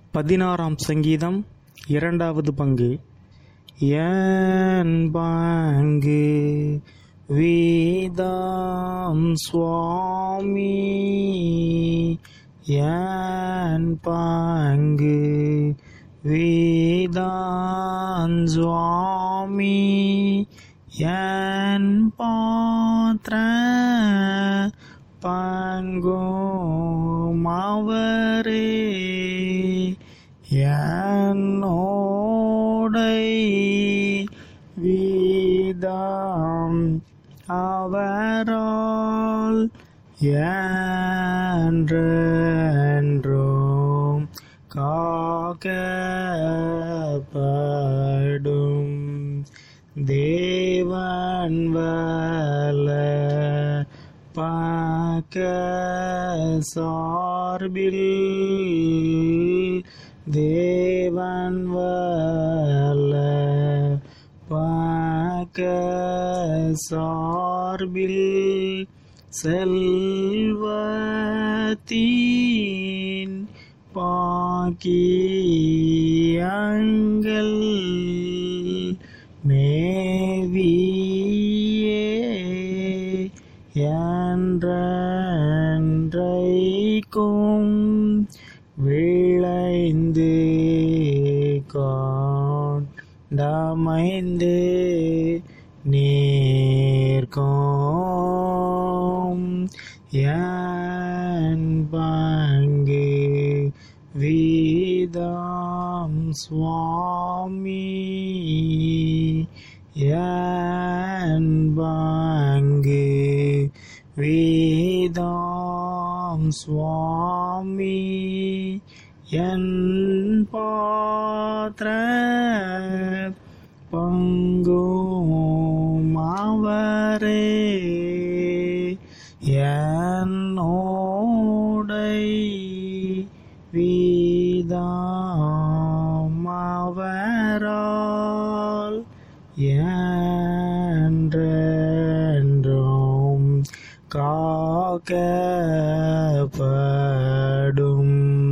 பதினாறாம் சங்கீதம் இரண்டாவது பங்கு என் பங்கு வேதாம் சுவாமி என் பங்கு வேதான் சுவாமி என் பாத்திர பங்கும் அவரே என்னோடை வீதம் அவரால் என்றென்றும் காக்கப்படும் தேவன் வல பாக்க சார்பில் தேவன் வல பாக்க சார்பில் செல்வத்தின் பாக்கியங்கள் மேவியே என்றைக்கும் விளைந்து காண்டமைந்து நேர்கோம் என் பங்கு வீதம் சுவாமி என் பங்கு வேதாம் சுவாமி என் பாத்திர பங்கும் அவரே என்னோடை வீதாம் அவரால் என்றென்றும் காக்கப்படும்